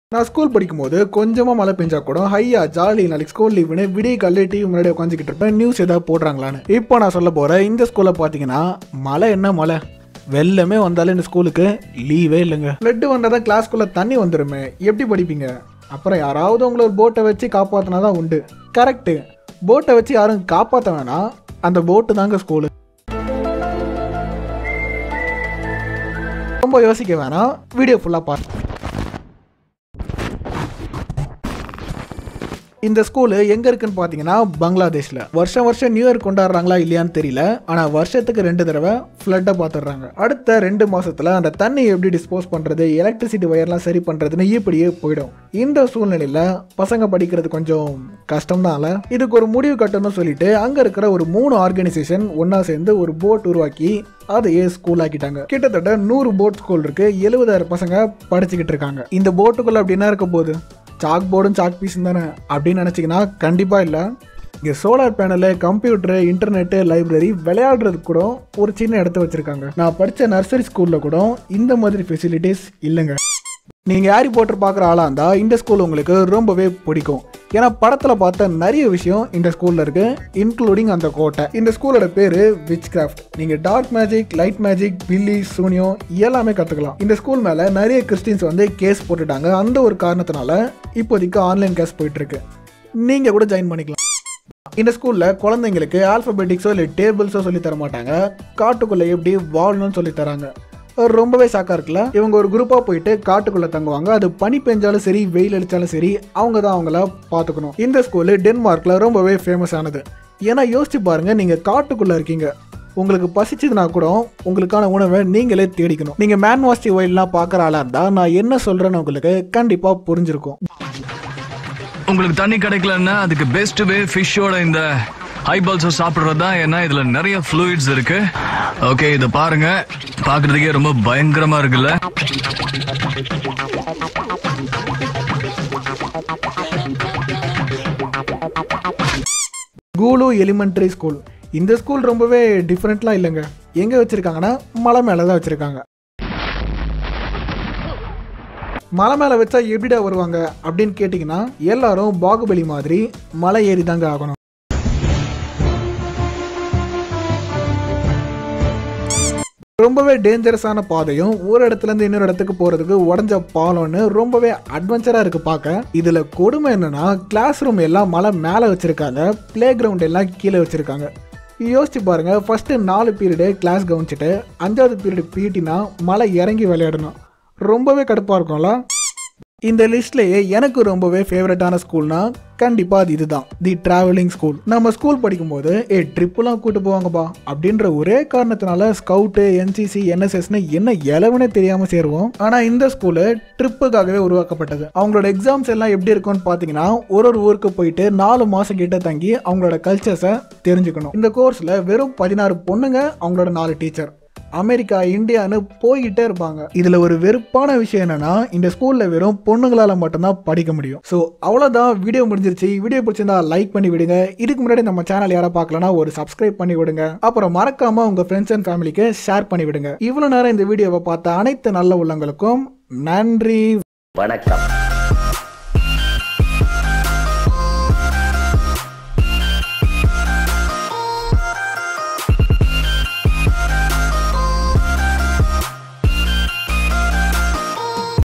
நான் ஸ்கூல் படிக்கும்போது கொஞ்சமாக மழை பெஞ்சா கூட ஹையா ஜாலி நாளைக்கு ஸ்கூல் லீவுன்னு விடிய காலையில் டிவி முன்னாடி உட்காந்துக்கிட்டு இருப்பேன் நியூஸ் ஏதாவது போடுறாங்களான்னு இப்போ நான் சொல்ல போகிறேன் இந்த ஸ்கூலில் பார்த்தீங்கன்னா மழை என்ன மழை வெள்ளமே வந்தாலும் இந்த ஸ்கூலுக்கு லீவே இல்லைங்க ஃப்ளட்டு வந்தால் தான் கிளாஸ்க்குள்ளே தண்ணி வந்துடுமே எப்படி படிப்பீங்க அப்புறம் யாராவது உங்களை ஒரு போட்டை வச்சு காப்பாற்றினா தான் உண்டு கரெக்டு போட்டை வச்சு யாரும் காப்பாற்ற வேணாம் அந்த போட்டு தாங்க ஸ்கூலு ரொம்ப யோசிக்க வேணாம் வீடியோ ஃபுல்லாக பாருங்க இந்த ஸ்கூலு எங்க இருக்குன்னு பாத்தீங்கன்னா பங்களாதேஷ்ல வருஷம் வருஷம் நியூ இயர் கொண்டாடுறாங்களா இல்லையான்னு தெரியல ஆனா வருஷத்துக்கு ரெண்டு தடவை ஃப்ளட்டை பார்த்துடுறாங்க அடுத்த ரெண்டு மாசத்துல அந்த தண்ணி எப்படி டிஸ்போஸ் பண்றது எலக்ட்ரிசிட்டி ஒயர்லாம் சரி பண்றதுன்னு இப்படியே போயிடும் இந்த சூழ்நிலையில பசங்க படிக்கிறது கொஞ்சம் கஷ்டம்தான்ல இதுக்கு ஒரு முடிவு கட்டணும்னு சொல்லிட்டு அங்க இருக்கிற ஒரு மூணு ஆர்கனைசேஷன் ஒண்ணா சேர்ந்து ஒரு போட் உருவாக்கி அதையே ஸ்கூல் ஆக்கிட்டாங்க கிட்டத்தட்ட நூறு போட் ஸ்கூல் இருக்கு எழுபதாயிரம் பசங்க படிச்சுக்கிட்டு இருக்காங்க இந்த போட்டுக்குள்ள அப்படின்னா இருக்க போகுது சாக் போர்டும் சாக் பீஸும் தானே அப்படின்னு நினச்சிங்கன்னா கண்டிப்பாக இல்லை இங்கே solar panel computer internet library விளையாடுறதுக்கு கூட ஒரு சின்ன இடத்த வச்சுருக்காங்க நான் படித்த நர்சரி ஸ்கூலில் கூட இந்த மாதிரி ஃபெசிலிட்டிஸ் இல்லைங்க நீங்கள் ஹாரி போட்டர் பார்க்குற ஆளாக இருந்தால் இந்த ஸ்கூல் உங்களுக்கு ரொம்பவே பிடிக்கும் ஏன்னா படத்தில் பார்த்த நிறைய விஷயம் இந்த ஸ்கூலில் இருக்கு இன்க்ளூடிங் அந்த கோட்டை இந்த ஸ்கூலோட பேர் விச் கிராஃப்ட் நீங்கள் டார்க் மேஜிக் லைட் மேஜிக் பில்லி சூனியம் எல்லாமே கற்றுக்கலாம் இந்த ஸ்கூல் மேலே நிறைய கிறிஸ்டின்ஸ் வந்து கேஸ் போட்டுட்டாங்க அந்த ஒரு காரணத்தினால இப்போதைக்கு ஆன்லைன் கேஸ் போயிட்டு இருக்கு நீங்கள் கூட ஜாயின் பண்ணிக்கலாம் இந்த ஸ்கூலில் குழந்தைங்களுக்கு ஆல்ஃபபெட்டிக்ஸோ இல்லை டேபிள்ஸோ சொல்லி தர மாட்டாங்க காட்டுக்குள்ளே எப்படி வாழணும்னு சொல்லி தராங்க ரொம்பவே ஷாக்காக இருக்குல்ல இவங்க ஒரு குரூப்பாக போயிட்டு காட்டுக்குள்ளே தங்குவாங்க அது பனி பெஞ்சாலும் சரி வெயில் அடித்தாலும் சரி அவங்க தான் அவங்கள பார்த்துக்கணும் இந்த ஸ்கூலு டென்மார்க்கில் ரொம்பவே ஃபேமஸ் ஆனது ஏன்னா யோசிச்சு பாருங்க நீங்கள் காட்டுக்குள்ளே இருக்கீங்க உங்களுக்கு பசிச்சதுனா கூட உங்களுக்கான உணவை நீங்களே தேடிக்கணும் நீங்கள் மேன் வாஸ்டி ஒயில்லாம் பார்க்குற ஆளாக இருந்தால் நான் என்ன சொல்கிறேன்னு உங்களுக்கு கண்டிப்பாக புரிஞ்சிருக்கும் உங்களுக்கு தண்ணி கிடைக்கலன்னா அதுக்கு பெஸ்ட் வே ஃபிஷ்ஷோட இந்த ஐபால்ஸை சாப்பிடுறது தான் ஏன்னா இதுல நிறைய ஃப்ளூயிட்ஸ் இருக்கு ஓகே இதை பாருங்க பார்க்கிறதுக்கே ரொம்ப பயங்கரமா இருக்குல்ல கூலு எலிமெண்ட்ரி ஸ்கூல் இந்த ஸ்கூல் ரொம்பவே டிஃப்ரெண்ட்லாம் இல்லைங்க எங்கே வச்சுருக்காங்கன்னா மலை மேலே தான் வச்சுருக்காங்க மலை மேலே வச்சா எப்படிடா வருவாங்க அப்படின்னு கேட்டிங்கன்னா எல்லாரும் பாகுபலி மாதிரி மலை ஏறி தாங்க ஆகணும் ரொம்பவே டேஞ்சரஸான பாதையும் ஒரு இடத்துல இருந்து இன்னொரு இடத்துக்கு போறதுக்கு உடஞ்ச பாலம்னு ரொம்பவே அட்வென்ச்சரா இருக்கு பார்க்க இதுல கொடுமை என்னன்னா கிளாஸ் ரூம் எல்லாம் மலை மேலே வச்சிருக்காங்க பிளே கிரவுண்ட் எல்லாம் கீழே வச்சிருக்காங்க யோசிச்சு பாருங்க ஃபர்ஸ்ட் நாலு பீரியடு கிளாஸ் கவனிச்சுட்டு அஞ்சாவது பீரியடு பிடினா மலை இறங்கி விளையாடணும் ரொம்பவே கடுப்பா இருக்கும்ல இந்த லிஸ்ட்லயே எனக்கு ரொம்பவே ஃபேவரட்டான ஸ்கூல்னா கண்டிப்பா அது இதுதான் தி டிராவலிங் ஸ்கூல் நம்ம ஸ்கூல் படிக்கும்போது ஏ ட்ரிப்புலாம் கூட்டு போவாங்கப்பா அப்படின்ற ஒரே காரணத்தினால ஸ்கவுட்டு என்சிசி என்எஸ்எஸ்னு என்ன இலவனே தெரியாம சேருவோம் ஆனா இந்த ஸ்கூலு ட்ரிப்புக்காகவே உருவாக்கப்பட்டது அவங்களோட எக்ஸாம்ஸ் எல்லாம் எப்படி இருக்கும்னு பாத்தீங்கன்னா ஒரு ஒரு ஊருக்கு போயிட்டு நாலு மாசம் கிட்ட தங்கி அவங்களோட கல்ச்சர்ஸை தெரிஞ்சுக்கணும் இந்த கோர்ஸ்ல வெறும் பதினாறு பொண்ணுங்க அவங்களோட நாலு டீச்சர் அமெரிக்கா இந்தியான்னு போய்கிட்டே இருப்பாங்க இதுல ஒரு வெறுப்பான விஷயம் என்னன்னா இந்த ஸ்கூல்ல வெறும் பொண்ணுங்களால மட்டும்தான் படிக்க முடியும் ஸோ அவ்வளோதான் வீடியோ முடிஞ்சிருச்சு வீடியோ பிடிச்சிருந்தா லைக் பண்ணி விடுங்க இதுக்கு முன்னாடி நம்ம சேனல் யாரை பார்க்கலனா ஒரு சப்ஸ்கிரைப் பண்ணி விடுங்க அப்புறம் மறக்காம உங்க ஃப்ரெண்ட்ஸ் அண்ட் ஃபேமிலிக்கு ஷேர் பண்ணி விடுங்க இவ்வளவு நேரம் இந்த வீடியோவை பார்த்த அனைத்து நல்ல உள்ளங்களுக்கும் நன்றி வணக்கம்